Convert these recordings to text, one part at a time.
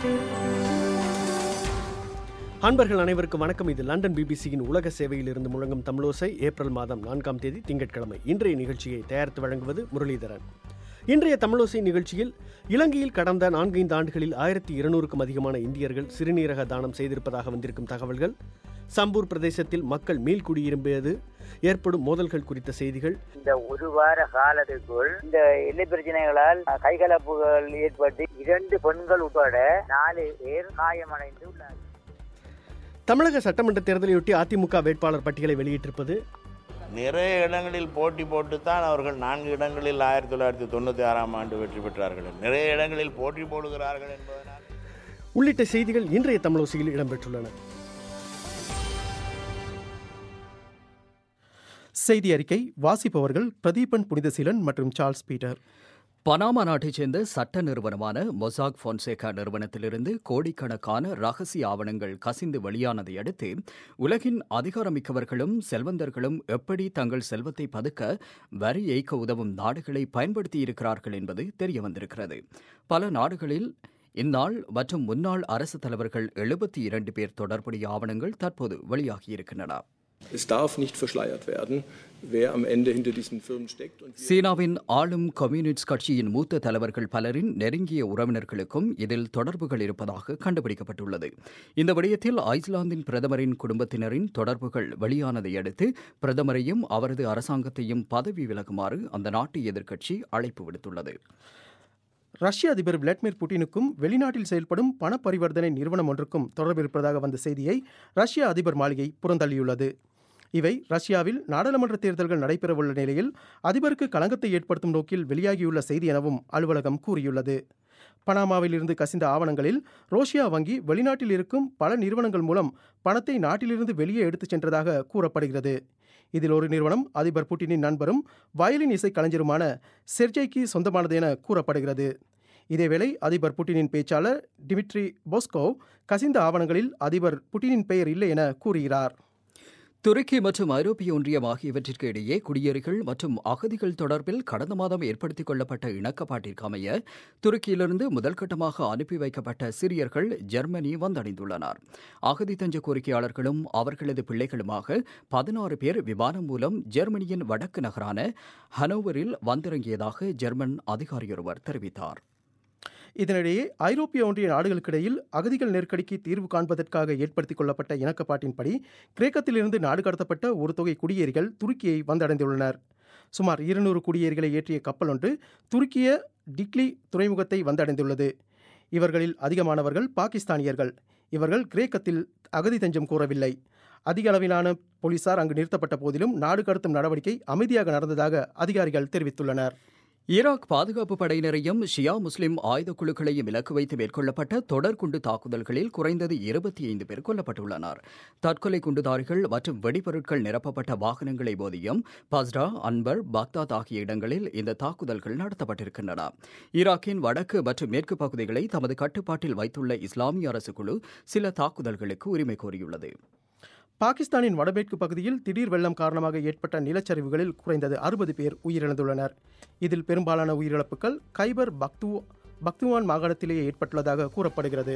அன்பர்கள் அனைவருக்கும் வணக்கம் இது லண்டன் பிபிசியின் உலக சேவையில் இருந்து முழங்கும் தமிழோசை ஏப்ரல் மாதம் நான்காம் தேதி திங்கட்கிழமை இன்றைய நிகழ்ச்சியை தயாரித்து வழங்குவது முரளிதரன் இன்றைய தமிழோசை நிகழ்ச்சியில் இலங்கையில் கடந்த நான்கைந்து ஆண்டுகளில் ஆயிரத்தி இருநூறுக்கும் அதிகமான இந்தியர்கள் சிறுநீரக தானம் செய்திருப்பதாக வந்திருக்கும் தகவல்கள் சம்பூர் பிரதேசத்தில் மக்கள் மீள்குடியிரும்பியது ஏற்படும் மோதல்கள் குறித்த செய்திகள் இந்த ஒரு வார காலத்துக்குள் இந்த எல்லை பிரச்சனைகளால் கைகலப்புகள் ஏற்பட்டு இரண்டு பெண்கள் உட்பட நாலு பேர் காயமடைந்து உள்ளார்கள் தமிழக சட்டமன்ற தேர்தலையொட்டி அதிமுக வேட்பாளர் பட்டியலை வெளியிட்டிருப்பது நிறைய இடங்களில் போட்டி போட்டுத்தான் அவர்கள் நான்கு இடங்களில் ஆயிரத்தி தொள்ளாயிரத்தி தொண்ணூற்றி ஆறாம் ஆண்டு வெற்றி பெற்றார்கள் நிறைய இடங்களில் போட்டி போடுகிறார்கள் என்பதனால் உள்ளிட்ட செய்திகள் இன்றைய தமிழோசையில் இடம்பெற்றுள்ளன செய்தி அறிக்கை வாசிப்பவர்கள் பிரதீபன் புனிதசீலன் மற்றும் சார்ல்ஸ் பீட்டர் பனாமா நாட்டைச் சேர்ந்த சட்ட நிறுவனமான மொசாக் பொன்சேகா நிறுவனத்திலிருந்து கோடிக்கணக்கான ரகசிய ஆவணங்கள் கசிந்து வெளியானதை அடுத்து உலகின் அதிகாரமிக்கவர்களும் செல்வந்தர்களும் எப்படி தங்கள் செல்வத்தை பதுக்க வரி ஏய்க்க உதவும் நாடுகளை பயன்படுத்தியிருக்கிறார்கள் என்பது தெரிய வந்திருக்கிறது பல நாடுகளில் இந்நாள் மற்றும் முன்னாள் அரசு தலைவர்கள் எழுபத்தி இரண்டு பேர் தொடர்புடைய ஆவணங்கள் தற்போது வெளியாகியிருக்கின்றன Es darf nicht verschleiert werden, wer am Ende hinter diesen Firmen steckt. Und wir சீனாவின் ஆளும் கம்யூனிஸ்ட் கட்சியின் மூத்த தலைவர்கள் பலரின் நெருங்கிய உறவினர்களுக்கும் இதில் தொடர்புகள் இருப்பதாக கண்டுபிடிக்கப்பட்டுள்ளது இந்த விடயத்தில் ஐஸ்லாந்தின் பிரதமரின் குடும்பத்தினரின் தொடர்புகள் வெளியானதை அடுத்து பிரதமரையும் அவரது அரசாங்கத்தையும் பதவி விலகுமாறு அந்த நாட்டு எதிர்க்கட்சி அழைப்பு விடுத்துள்ளது ரஷ்ய அதிபர் விளாடிமிர் புட்டினுக்கும் வெளிநாட்டில் செயல்படும் பண பரிவர்த்தனை நிறுவனம் ஒன்றுக்கும் தொடர்பு இருப்பதாக வந்த செய்தியை ரஷ்ய அதிபர் மாளிகை புறந்தள்ளியுள்ளது இவை ரஷ்யாவில் நாடாளுமன்ற தேர்தல்கள் நடைபெறவுள்ள நிலையில் அதிபருக்கு களங்கத்தை ஏற்படுத்தும் நோக்கில் வெளியாகியுள்ள செய்தி எனவும் அலுவலகம் கூறியுள்ளது பனாமாவில் இருந்து கசிந்த ஆவணங்களில் ரோஷியா வங்கி வெளிநாட்டில் இருக்கும் பல நிறுவனங்கள் மூலம் பணத்தை நாட்டிலிருந்து வெளியே எடுத்துச் சென்றதாக கூறப்படுகிறது இதில் ஒரு நிறுவனம் அதிபர் புட்டினின் நண்பரும் வயலின் இசை கலைஞருமான செர்ஜைக்கு சொந்தமானது என கூறப்படுகிறது இதேவேளை அதிபர் புட்டினின் பேச்சாளர் டிமிட்ரி போஸ்கோவ் கசிந்த ஆவணங்களில் அதிபர் புட்டினின் பெயர் இல்லை என கூறுகிறார் துருக்கி மற்றும் ஐரோப்பிய ஒன்றியம் ஆகியவற்றிற்கு இடையே குடியேறிகள் மற்றும் அகதிகள் தொடர்பில் கடந்த மாதம் ஏற்படுத்திக் கொள்ளப்பட்ட இணக்கப்பாட்டிற்கு அமைய துருக்கியிலிருந்து முதல் கட்டமாக அனுப்பி வைக்கப்பட்ட சிரியர்கள் ஜெர்மனி வந்தடைந்துள்ளனர் அகதி தஞ்ச கோரிக்கையாளர்களும் அவர்களது பிள்ளைகளுமாக பதினாறு பேர் விமானம் மூலம் ஜெர்மனியின் வடக்கு நகரான ஹனோவரில் வந்திறங்கியதாக ஜெர்மன் அதிகாரியொருவர் தெரிவித்தார் இதனிடையே ஐரோப்பிய ஒன்றிய நாடுகளுக்கிடையில் அகதிகள் நெருக்கடிக்கு தீர்வு காண்பதற்காக ஏற்படுத்திக் கொள்ளப்பட்ட இணக்கப்பாட்டின்படி கிரேக்கத்திலிருந்து நாடு கடத்தப்பட்ட ஒரு தொகை குடியேறிகள் துருக்கியை வந்தடைந்துள்ளனர் சுமார் இருநூறு குடியேறிகளை ஏற்றிய கப்பல் ஒன்று துருக்கிய டிக்லி துறைமுகத்தை வந்தடைந்துள்ளது இவர்களில் அதிகமானவர்கள் பாகிஸ்தானியர்கள் இவர்கள் கிரேக்கத்தில் அகதி தஞ்சம் கோரவில்லை அதிக அளவிலான போலீசார் அங்கு நிறுத்தப்பட்ட போதிலும் நாடு கடத்தும் நடவடிக்கை அமைதியாக நடந்ததாக அதிகாரிகள் தெரிவித்துள்ளனர் ஈராக் பாதுகாப்பு படையினரையும் ஷியா முஸ்லிம் ஆயுத குழுக்களையும் இலக்கு வைத்து மேற்கொள்ளப்பட்ட தொடர் குண்டு தாக்குதல்களில் குறைந்தது இருபத்தி ஐந்து பேர் கொல்லப்பட்டுள்ளனர் தற்கொலை குண்டுதாரிகள் மற்றும் வெடிபொருட்கள் நிரப்பப்பட்ட வாகனங்களை போதியும் பஸ்ரா அன்பர் பாக்தாத் ஆகிய இடங்களில் இந்த தாக்குதல்கள் நடத்தப்பட்டிருக்கின்றன ஈராக்கின் வடக்கு மற்றும் மேற்கு பகுதிகளை தமது கட்டுப்பாட்டில் வைத்துள்ள இஸ்லாமிய அரசு குழு சில தாக்குதல்களுக்கு உரிமை கோரியுள்ளது பாகிஸ்தானின் வடமேற்கு பகுதியில் திடீர் வெள்ளம் காரணமாக ஏற்பட்ட நிலச்சரிவுகளில் குறைந்தது அறுபது பேர் உயிரிழந்துள்ளனர் இதில் பெரும்பாலான உயிரிழப்புகள் கைபர் பக்து பக்துவான் மாகாணத்திலேயே ஏற்பட்டுள்ளதாக கூறப்படுகிறது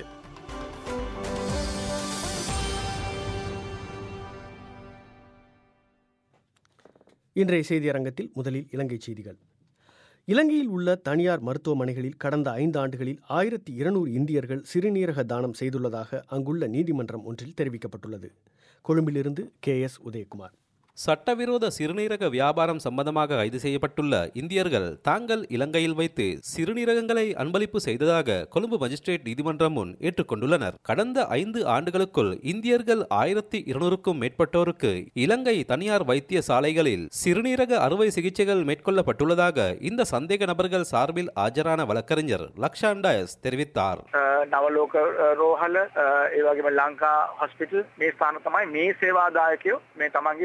இன்றைய செய்தி அரங்கத்தில் முதலில் இலங்கை செய்திகள் இலங்கையில் உள்ள தனியார் மருத்துவமனைகளில் கடந்த ஐந்து ஆண்டுகளில் ஆயிரத்தி இருநூறு இந்தியர்கள் சிறுநீரக தானம் செய்துள்ளதாக அங்குள்ள நீதிமன்றம் ஒன்றில் தெரிவிக்கப்பட்டுள்ளது கொழும்பிலிருந்து கே எஸ் உதயகுமார் சட்டவிரோத சிறுநீரக வியாபாரம் சம்பந்தமாக கைது செய்யப்பட்டுள்ள இந்தியர்கள் தாங்கள் இலங்கையில் வைத்து சிறுநீரகங்களை அன்பளிப்பு செய்ததாக கொழும்பு மஜிஸ்ட்ரேட் நீதிமன்றம் முன் ஏற்றுக்கொண்டுள்ளனர் கடந்த ஐந்து ஆண்டுகளுக்குள் இந்தியர்கள் ஆயிரத்தி இருநூறுக்கும் மேற்பட்டோருக்கு இலங்கை தனியார் வைத்திய சாலைகளில் சிறுநீரக அறுவை சிகிச்சைகள் மேற்கொள்ளப்பட்டுள்ளதாக இந்த சந்தேக நபர்கள் சார்பில் ஆஜரான வழக்கறிஞர் லக்ஷாண்டாயஸ் தெரிவித்தார் නවලෝක රෝහල ඒ වගේම ලංකා හොස්පිටල් මේ ස්ථාන තමයි මේ සේවාදායකයෝ මේ තමන්ගේ වක්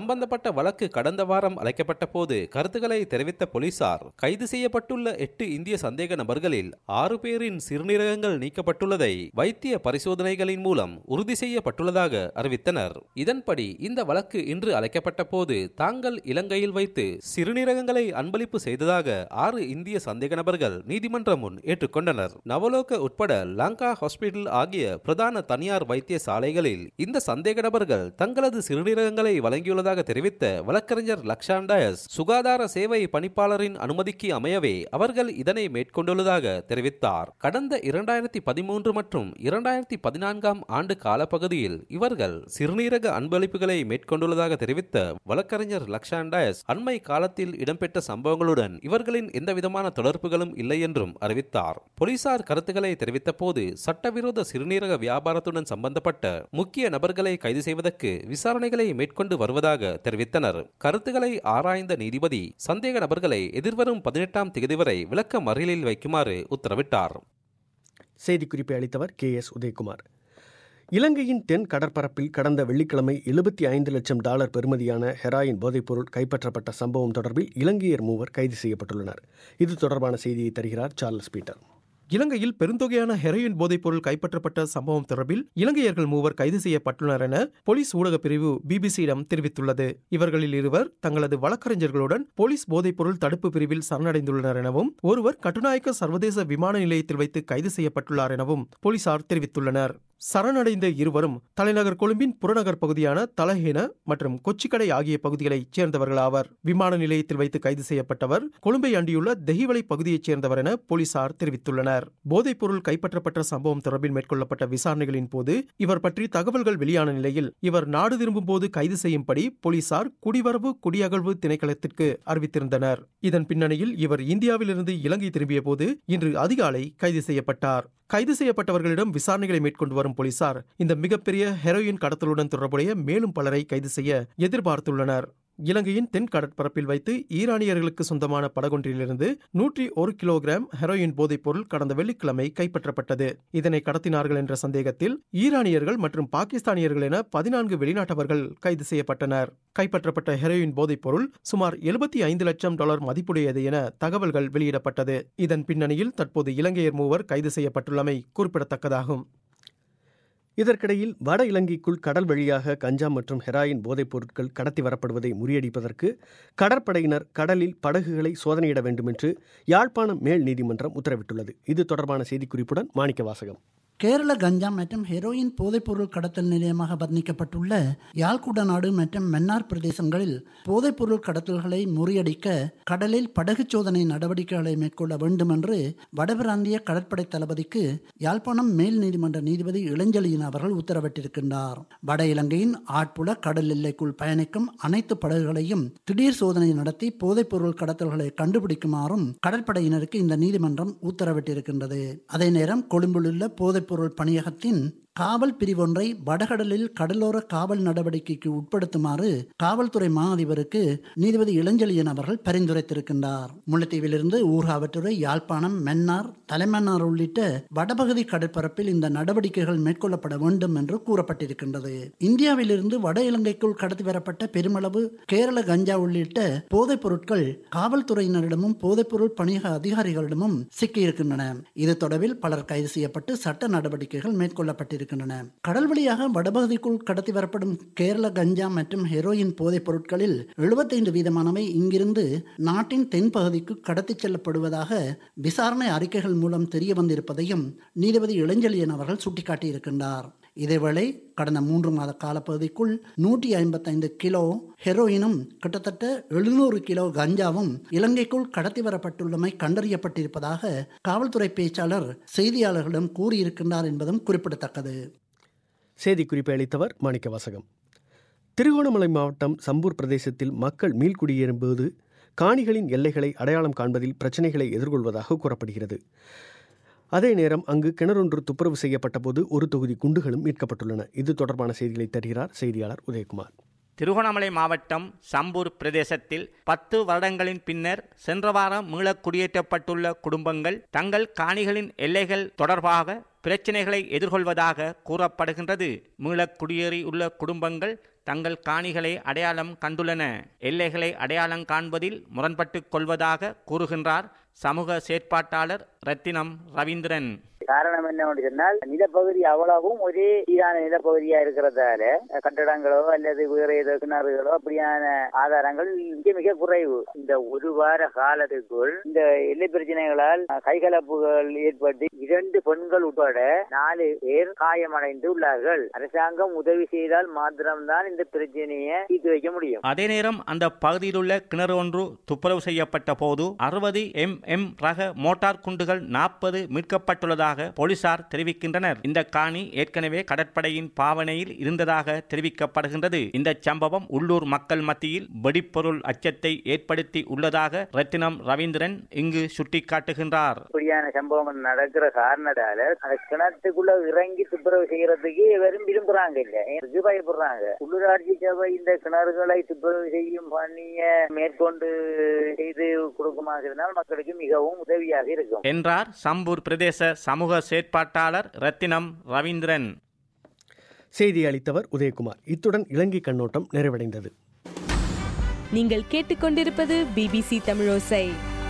சம்பந்தப்பட்ட வழக்கு கடந்த வாரம் அழைக்கப்பட்ட போது கருத்துக்களை தெரிவித்த போலீசார் கைது செய்யப்பட்டுள்ள எட்டு இந்திய சந்தேக நபர்களில் ஆறு பேரின் சிறுநீரகங்கள் நீக்கப்பட்டுள்ளதை வைத்திய பரிசோதனைகளின் மூலம் உறுதி செய்யப்பட்டுள்ளதாக அறிவித்தனர் இதன்படி இந்த வழக்கு இன்று அழைக்கப்பட்ட போது தாங்கள் இலங்கையில் வைத்து சிறுநீரகங்களை அன்பளிப்பு செய்ததாக ஆறு இந்திய சந்தேக நபர்கள் நீதிமன்றம் முன் ஏற்றுக்கொண்டனர் நவலோக உட்பட லங்கா ஹாஸ்பிட்டல் ஆகிய பிரதான தனியார் வைத்தியசாலைகளில் இந்த சந்தேக நபர்கள் தங்களது சிறுநீரகங்களை வழங்கியுள்ளதாக தெரிவித்த வழக்கறிஞர் லக்ஷான் டயஸ் சுகாதார சேவை பணிப்பாளரின் அனுமதிக்கு அமையவே அவர்கள் இதனை மேற்கொண்டுள்ளதாக தெரிவித்தார் கடந்த இரண்டாயிரத்தி பதிமூன்று மற்றும் இரண்டாயிரத்தி பதினான்காம் ஆண்டு காலப்பகுதியில் இவர்கள் சிறுநீரக அன்பளிப்புகளை மேற்கொண்டுள்ளதாக தெரிவித்த வழக்கறிஞர் லக்ஷான் டயஸ் அண்மை காலத்தில் இடம்பெற்ற சம்பவங்களுடன் இவர்களின் எந்தவிதமான தொடர்புகளும் இல்லை என்றும் அறிவித்தார் போலீசார் கருத்துக்களை தெரிவித்த போது சட்டவிரோத சிறுநீரக வியாபாரத்துடன் சம்பந்தப்பட்ட முக்கிய நபர்களை கைது செய்வதற்கு விசாரணைகளை மேற்கொண்டு வருவதாக தெரிவித்தனர் கருத்துக்களை ஆராய்ந்த நீதிபதி சந்தேக நபர்களை எதிர்வரும் பதினெட்டாம் தேதி வரை விளக்க மறியலில் வைக்குமாறு உத்தரவிட்டார் செய்திக்குறிப்பை அளித்தவர் கே எஸ் உதயகுமார் இலங்கையின் தென் கடற்பரப்பில் கடந்த வெள்ளிக்கிழமை எழுபத்தி ஐந்து லட்சம் டாலர் பெறுமதியான ஹெராயின் போதைப்பொருள் கைப்பற்றப்பட்ட சம்பவம் தொடர்பில் இலங்கையர் மூவர் கைது செய்யப்பட்டுள்ளனர் இது தொடர்பான செய்தியை தருகிறார் சார்லஸ் பீட்டர் இலங்கையில் பெருந்தொகையான ஹெரோயின் போதைப்பொருள் கைப்பற்றப்பட்ட சம்பவம் தொடர்பில் இலங்கையர்கள் மூவர் கைது செய்யப்பட்டுள்ளனர் என போலீஸ் ஊடகப் பிரிவு பிபிசியிடம் தெரிவித்துள்ளது இவர்களில் இருவர் தங்களது வழக்கறிஞர்களுடன் போலீஸ் போதைப்பொருள் தடுப்பு பிரிவில் சரணடைந்துள்ளனர் எனவும் ஒருவர் கட்டுநாயக்க சர்வதேச விமான நிலையத்தில் வைத்து கைது செய்யப்பட்டுள்ளார் எனவும் போலீசார் தெரிவித்துள்ளனர் சரணடைந்த இருவரும் தலைநகர் கொழும்பின் புறநகர் பகுதியான தலஹேன மற்றும் கொச்சிக்கடை ஆகிய பகுதிகளைச் சேர்ந்தவர்களாவர் விமான நிலையத்தில் வைத்து கைது செய்யப்பட்டவர் கொழும்பை அண்டியுள்ள தெஹிவளை பகுதியைச் சேர்ந்தவர் என போலீசார் தெரிவித்துள்ளனர் போதைப்பொருள் கைப்பற்றப்பட்ட சம்பவம் தொடர்பில் மேற்கொள்ளப்பட்ட விசாரணைகளின் போது இவர் பற்றி தகவல்கள் வெளியான நிலையில் இவர் நாடு திரும்பும் போது கைது செய்யும்படி போலீசார் குடிவரவு குடியகழ்வு திணைக்களத்திற்கு அறிவித்திருந்தனர் இதன் பின்னணியில் இவர் இந்தியாவிலிருந்து இலங்கை திரும்பிய போது இன்று அதிகாலை கைது செய்யப்பட்டார் கைது செய்யப்பட்டவர்களிடம் விசாரணைகளை மேற்கொண்டு வரும் போலீசார் இந்த மிகப்பெரிய ஹெரோயின் கடத்தலுடன் தொடர்புடைய மேலும் பலரை கைது செய்ய எதிர்பார்த்துள்ளனர் இலங்கையின் தென் கடற்பரப்பில் வைத்து ஈரானியர்களுக்கு சொந்தமான படகொன்றிலிருந்து நூற்றி ஒரு கிலோகிராம் ஹெரோயின் போதைப்பொருள் கடந்த வெள்ளிக்கிழமை கைப்பற்றப்பட்டது இதனை கடத்தினார்கள் என்ற சந்தேகத்தில் ஈரானியர்கள் மற்றும் பாகிஸ்தானியர்கள் என பதினான்கு வெளிநாட்டவர்கள் கைது செய்யப்பட்டனர் கைப்பற்றப்பட்ட ஹெரோயின் போதைப்பொருள் சுமார் எழுபத்தி ஐந்து லட்சம் டாலர் மதிப்புடையது என தகவல்கள் வெளியிடப்பட்டது இதன் பின்னணியில் தற்போது இலங்கையர் மூவர் கைது செய்யப்பட்டுள்ளமை குறிப்பிடத்தக்கதாகும் இதற்கிடையில் வட இலங்கைக்குள் கடல் வழியாக கஞ்சா மற்றும் ஹெராயின் போதைப் பொருட்கள் கடத்தி வரப்படுவதை முறியடிப்பதற்கு கடற்படையினர் கடலில் படகுகளை சோதனையிட வேண்டும் என்று யாழ்ப்பாணம் மேல் நீதிமன்றம் உத்தரவிட்டுள்ளது இது தொடர்பான செய்திக்குறிப்புடன் மாணிக்க வாசகம் கேரள கஞ்சா மற்றும் ஹெரோயின் போதைப்பொருள் கடத்தல் நிலையமாக வர்ணிக்கப்பட்டுள்ள யாழ்குடநாடு மற்றும் மன்னார் பிரதேசங்களில் போதைப்பொருள் கடத்தல்களை முறியடிக்க கடலில் படகு சோதனை நடவடிக்கைகளை மேற்கொள்ள வேண்டும் என்று வடபிராந்திய கடற்படை தளபதிக்கு யாழ்ப்பாணம் மேல் நீதிமன்ற நீதிபதி இளஞ்சலியன் அவர்கள் உத்தரவிட்டிருக்கின்றார் வட இலங்கையின் ஆட்புல கடல் எல்லைக்குள் பயணிக்கும் அனைத்து படகுகளையும் திடீர் சோதனை நடத்தி போதைப்பொருள் கடத்தல்களை கண்டுபிடிக்குமாறும் கடற்படையினருக்கு இந்த நீதிமன்றம் உத்தரவிட்டிருக்கின்றது அதே நேரம் கொழும்பில் உள்ள போதை போதைப்பொருள் பணியகத்தின் காவல் பிரிவொன்றை வடகடலில் கடலோர காவல் நடவடிக்கைக்கு உட்படுத்துமாறு காவல்துறை மா அதிபருக்கு நீதிபதி இளஞ்செழியன் அவர்கள் பரிந்துரைத்திருக்கின்றார் முல்லைத்தீவிலிருந்து ஊர்காவற்றுறை யாழ்ப்பாணம் மன்னார் தலைமன்னார் உள்ளிட்ட வடபகுதி கடற்பரப்பில் இந்த நடவடிக்கைகள் மேற்கொள்ளப்பட வேண்டும் என்று கூறப்பட்டிருக்கின்றது இந்தியாவிலிருந்து வட இலங்கைக்குள் கடத்தி வரப்பட்ட பெருமளவு கேரள கஞ்சா உள்ளிட்ட போதைப் பொருட்கள் காவல்துறையினரிடமும் போதைப்பொருள் பணியக அதிகாரிகளிடமும் சிக்கியிருக்கின்றன இது தொடர்பில் பலர் கைது செய்யப்பட்டு சட்ட நடவடிக்கைகள் மேற்கொள்ளப்பட்டிருக்கின்றன இருக்கின்றன கடல் வழியாக வடபகுதிக்குள் கடத்தி வரப்படும் கேரள கஞ்சா மற்றும் ஹெரோயின் போதைப் பொருட்களில் எழுபத்தைந்து வீதமானவை இங்கிருந்து நாட்டின் தென்பகுதிக்கு கடத்திச் செல்லப்படுவதாக விசாரணை அறிக்கைகள் மூலம் தெரிய வந்திருப்பதையும் நீதிபதி இளஞ்செழியன் அவர்கள் சுட்டிக்காட்டியிருக்கின்றார் இதேவேளை கடந்த மூன்று மாத காலப்பகுதிக்குள் நூற்றி ஐம்பத்தைந்து கிலோ ஹெரோயினும் கிட்டத்தட்ட எழுநூறு கிலோ கஞ்சாவும் இலங்கைக்குள் கடத்தி வரப்பட்டுள்ளமை கண்டறியப்பட்டிருப்பதாக காவல்துறை பேச்சாளர் செய்தியாளர்களிடம் கூறியிருக்கின்றார் என்பதும் குறிப்பிடத்தக்கது செய்திக்குறிப்பை அளித்தவர் மாணிக்க வாசகம் திருகோணமலை மாவட்டம் சம்பூர் பிரதேசத்தில் மக்கள் மீள்குடியேறும்போது காணிகளின் எல்லைகளை அடையாளம் காண்பதில் பிரச்சனைகளை எதிர்கொள்வதாக கூறப்படுகிறது அதே நேரம் அங்கு கிணறொன்று துப்புரவு செய்யப்பட்ட போது ஒரு தொகுதி குண்டுகளும் மீட்கப்பட்டுள்ளன இது தொடர்பான செய்திகளை தருகிறார் செய்தியாளர் உதயகுமார் திருகோணமலை மாவட்டம் சம்பூர் பிரதேசத்தில் பத்து வருடங்களின் பின்னர் சென்ற வாரம் மீள குடியேற்றப்பட்டுள்ள குடும்பங்கள் தங்கள் காணிகளின் எல்லைகள் தொடர்பாக பிரச்சினைகளை எதிர்கொள்வதாக கூறப்படுகின்றது மீள குடியேறியுள்ள குடும்பங்கள் தங்கள் காணிகளை அடையாளம் கண்டுள்ளன எல்லைகளை அடையாளம் காண்பதில் முரண்பட்டுக் கொள்வதாக கூறுகின்றார் சமூக செயற்பாட்டாளர் ரத்தினம் ரவீந்திரன் காரணம் என்னவென்று சொன்னால் நிலப்பகுதி அவ்வளவும் ஒரே சீரான நிலப்பகுதியா இருக்கிறதால கட்டடங்களோ அல்லது வேற ஏதோ கிணறுகளோ அப்படியான ஆதாரங்கள் மிக மிக குறைவு இந்த ஒரு வார காலத்துக்குள் இந்த எல்லை பிரச்சனைகளால் கைகலப்புகள் ஏற்பட்டு இரண்டு பெண்கள் உட்பட நாலு பேர் காயமடைந்து உள்ளார்கள் அரசாங்கம் உதவி செய்தால் மாத்திரம்தான் இந்த பிரச்சனையை தீர்த்து வைக்க முடியும் அதே நேரம் அந்த பகுதியில் உள்ள கிணறு ஒன்று துப்புரவு செய்யப்பட்ட போது அறுபது எம் எம் ரக மோட்டார் குண்டுகள் நாற்பது மீட்கப்பட்டுள்ளதாக போலீசார் தெரிவிக்கின்றனர் இந்த காணி ஏற்கனவே கடற்படையின் பாவனையில் இருந்ததாக தெரிவிக்கப்படுகின்றது இந்த சம்பவம் உள்ளூர் மக்கள் மத்தியில் வெடிப்பொருள் அச்சத்தை ஏற்படுத்தி உள்ளதாக ரத்தினம் ரவீந்திரன் இங்கு சுட்டிக்காட்டுகின்றார் இப்படியான சம்பவங்கள் நடக்கிற காரணத்தால அந்த கிணத்துக்குள்ள இறங்கி துப்புரவு செய்யறதுக்கு வெறும் விரும்புறாங்க இல்ல இதுக்கு பயப்படுறாங்க உள்ளூராட்சி சபை இந்த கிணறுகளை துப்புரவு செய்யும் பணிய மேற்கொண்டு செய்து கொடுக்குமாக இருந்தால் மக்களுக்கு மிகவும் உதவியாக இருக்கும் என்றார் சம்பூர் பிரதேச சமூக செயற்பாட்டாளர் ரத்தினம் ரவீந்திரன் செய்தி அளித்தவர் உதயகுமார் இத்துடன் இலங்கை கண்ணோட்டம் நிறைவடைந்தது நீங்கள் கேட்டுக்கொண்டிருப்பது பிபிசி தமிழோசை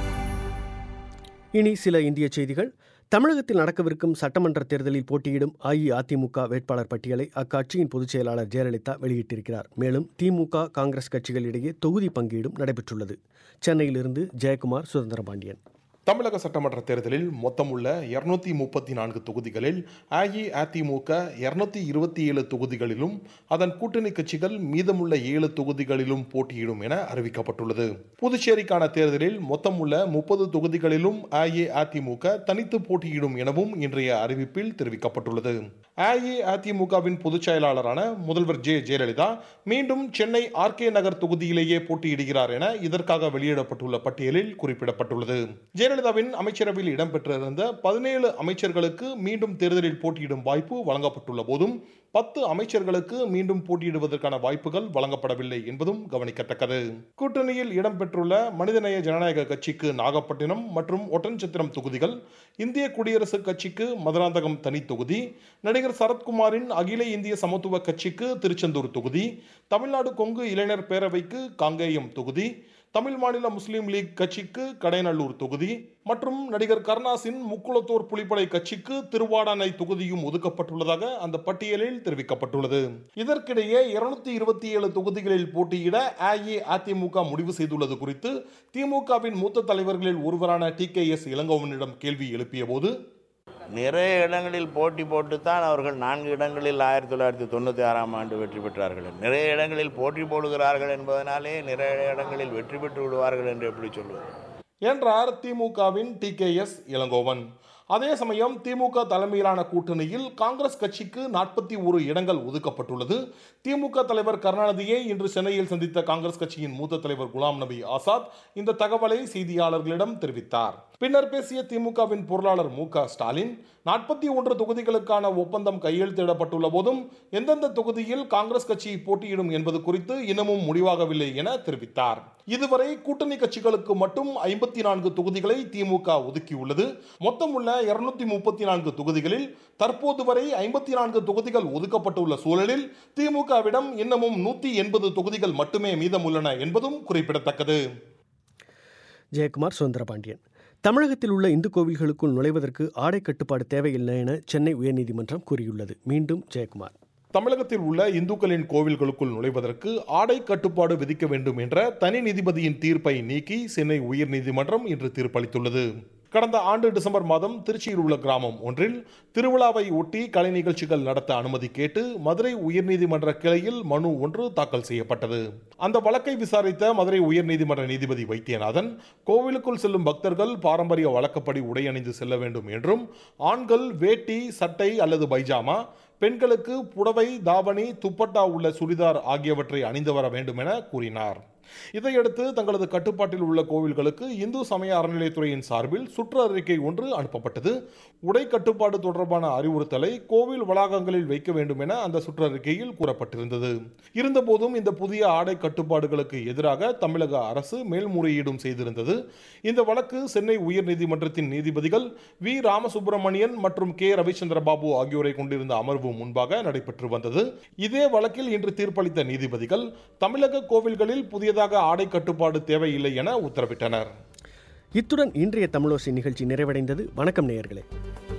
இனி சில இந்திய செய்திகள் தமிழகத்தில் நடக்கவிருக்கும் சட்டமன்ற தேர்தலில் போட்டியிடும் அஇஅதிமுக வேட்பாளர் பட்டியலை அக்கட்சியின் பொதுச் செயலாளர் ஜெயலலிதா வெளியிட்டிருக்கிறார் மேலும் திமுக காங்கிரஸ் கட்சிகளிடையே தொகுதி பங்கீடும் நடைபெற்றுள்ளது சென்னையிலிருந்து ஜெயக்குமார் சுதந்திரபாண்டியன் தமிழக சட்டமன்ற தேர்தலில் மொத்தம் உள்ள இருநூத்தி முப்பத்தி நான்கு தொகுதிகளில் அஇஅதிமுக இருநூத்தி இருபத்தி ஏழு தொகுதிகளிலும் அதன் கூட்டணி கட்சிகள் மீதமுள்ள ஏழு தொகுதிகளிலும் போட்டியிடும் என அறிவிக்கப்பட்டுள்ளது புதுச்சேரிக்கான தேர்தலில் மொத்தம் உள்ள முப்பது தொகுதிகளிலும் அஇஅதிமுக தனித்து போட்டியிடும் எனவும் இன்றைய அறிவிப்பில் தெரிவிக்கப்பட்டுள்ளது அஇஅதிமுகவின் பொதுச் செயலாளரான முதல்வர் ஜே ஜெயலலிதா மீண்டும் சென்னை ஆர்கே நகர் தொகுதியிலேயே போட்டியிடுகிறார் என இதற்காக வெளியிடப்பட்டுள்ள பட்டியலில் குறிப்பிடப்பட்டுள்ளது ஜெயலலிதாவின் அமைச்சரவையில் இடம்பெற்றிருந்த பதினேழு அமைச்சர்களுக்கு மீண்டும் தேர்தலில் போட்டியிடும் வாய்ப்பு வழங்கப்பட்டுள்ள போதும் பத்து அமைச்சர்களுக்கு மீண்டும் போட்டியிடுவதற்கான வாய்ப்புகள் வழங்கப்படவில்லை என்பதும் கவனிக்கத்தக்கது கூட்டணியில் இடம்பெற்றுள்ள மனிதநேய ஜனநாயக கட்சிக்கு நாகப்பட்டினம் மற்றும் ஒட்டன்சத்திரம் தொகுதிகள் இந்திய குடியரசுக் கட்சிக்கு மதுராந்தகம் தனி தொகுதி நடிகர் சரத்குமாரின் அகில இந்திய சமத்துவ கட்சிக்கு திருச்செந்தூர் தொகுதி தமிழ்நாடு கொங்கு இளைஞர் பேரவைக்கு காங்கேயம் தொகுதி தமிழ் மாநில முஸ்லீம் லீக் கட்சிக்கு கடைநல்லூர் தொகுதி மற்றும் நடிகர் கருணாசின் முக்குளத்தூர் புலிப்படை கட்சிக்கு திருவாடானை தொகுதியும் ஒதுக்கப்பட்டுள்ளதாக அந்த பட்டியலில் தெரிவிக்கப்பட்டுள்ளது இதற்கிடையே இருநூத்தி இருபத்தி ஏழு தொகுதிகளில் போட்டியிட அஇஅதிமுக முடிவு செய்துள்ளது குறித்து திமுகவின் மூத்த தலைவர்களில் ஒருவரான டி கே எஸ் இளங்கோவனிடம் கேள்வி எழுப்பிய போது நிறைய இடங்களில் போட்டி போட்டுத்தான் அவர்கள் நான்கு இடங்களில் ஆயிரத்தி தொள்ளாயிரத்தி தொண்ணூற்றி ஆறாம் ஆண்டு வெற்றி பெற்றார்கள் நிறைய இடங்களில் போட்டி போடுகிறார்கள் என்பதனாலே நிறைய இடங்களில் வெற்றி பெற்று விடுவார்கள் என்று எப்படி சொல்லுவது என்றார் திமுகவின் டி கே எஸ் இளங்கோவன் அதே சமயம் திமுக தலைமையிலான கூட்டணியில் காங்கிரஸ் கட்சிக்கு நாற்பத்தி ஒரு இடங்கள் ஒதுக்கப்பட்டுள்ளது திமுக தலைவர் கருணாநிதியை இன்று சென்னையில் சந்தித்த காங்கிரஸ் கட்சியின் மூத்த தலைவர் குலாம் நபி ஆசாத் இந்த தகவலை செய்தியாளர்களிடம் தெரிவித்தார் பின்னர் பேசிய திமுகவின் பொருளாளர் மு க ஸ்டாலின் நாற்பத்தி ஒன்று தொகுதிகளுக்கான ஒப்பந்தம் கையெழுத்திடப்பட்டுள்ள போதும் எந்தெந்த தொகுதியில் காங்கிரஸ் கட்சி போட்டியிடும் என்பது குறித்து இன்னமும் முடிவாகவில்லை என தெரிவித்தார் இதுவரை கூட்டணி கட்சிகளுக்கு மட்டும் ஐம்பத்தி நான்கு தொகுதிகளை திமுக ஒதுக்கியுள்ளது மொத்தம் உள்ள இருநூத்தி முப்பத்தி நான்கு தொகுதிகளில் தற்போது வரை ஐம்பத்தி நான்கு தொகுதிகள் ஒதுக்கப்பட்டுள்ள சூழலில் திமுகவிடம் இன்னமும் நூத்தி எண்பது தொகுதிகள் மட்டுமே மீதமுள்ளன என்பதும் குறிப்பிடத்தக்கது ஜெயக்குமார் சுந்தரபாண்டியன் தமிழகத்தில் உள்ள இந்து கோவில்களுக்குள் நுழைவதற்கு ஆடை கட்டுப்பாடு தேவையில்லை என சென்னை உயர்நீதிமன்றம் கூறியுள்ளது மீண்டும் ஜெயக்குமார் தமிழகத்தில் உள்ள இந்துக்களின் கோவில்களுக்குள் நுழைவதற்கு ஆடை கட்டுப்பாடு விதிக்க வேண்டும் என்ற தனி நீதிபதியின் தீர்ப்பை நீக்கி சென்னை உயர்நீதிமன்றம் இன்று தீர்ப்பளித்துள்ளது கடந்த ஆண்டு டிசம்பர் மாதம் திருச்சியில் உள்ள கிராமம் ஒன்றில் திருவிழாவை ஒட்டி கலை நிகழ்ச்சிகள் நடத்த அனுமதி கேட்டு மதுரை உயர்நீதிமன்ற கிளையில் மனு ஒன்று தாக்கல் செய்யப்பட்டது அந்த வழக்கை விசாரித்த மதுரை உயர்நீதிமன்ற நீதிபதி வைத்தியநாதன் கோவிலுக்குள் செல்லும் பக்தர்கள் பாரம்பரிய வழக்கப்படி உடை அணிந்து செல்ல வேண்டும் என்றும் ஆண்கள் வேட்டி சட்டை அல்லது பைஜாமா பெண்களுக்கு புடவை தாவணி துப்பட்டா உள்ள சுடிதார் ஆகியவற்றை அணிந்து வர வேண்டும் என கூறினார் இதையடுத்து தங்களது கட்டுப்பாட்டில் உள்ள கோவில்களுக்கு இந்து சமய அறநிலையத்துறையின் சார்பில் சுற்றறிக்கை ஒன்று அனுப்பப்பட்டது உடை கட்டுப்பாடு தொடர்பான அறிவுறுத்தலை கோவில் வளாகங்களில் வைக்க வேண்டும் என அந்த சுற்றறிக்கையில் கூறப்பட்டிருந்தது இருந்தபோதும் இந்த புதிய ஆடை கட்டுப்பாடுகளுக்கு எதிராக தமிழக அரசு மேல்முறையீடும் செய்திருந்தது இந்த வழக்கு சென்னை உயர்நீதிமன்றத்தின் நீதிபதிகள் வி ராமசுப்பிரமணியன் மற்றும் கே ரவிச்சந்திர பாபு ஆகியோரை கொண்டிருந்த அமர்வு முன்பாக நடைபெற்று வந்தது இதே வழக்கில் இன்று தீர்ப்பளித்த நீதிபதிகள் தமிழக கோவில்களில் புதியதாக ஆடை கட்டுப்பாடு தேவையில்லை என உத்தரவிட்டனர் இத்துடன் இன்றைய தமிழோசை நிகழ்ச்சி நிறைவடைந்தது வணக்கம் நேயர்களே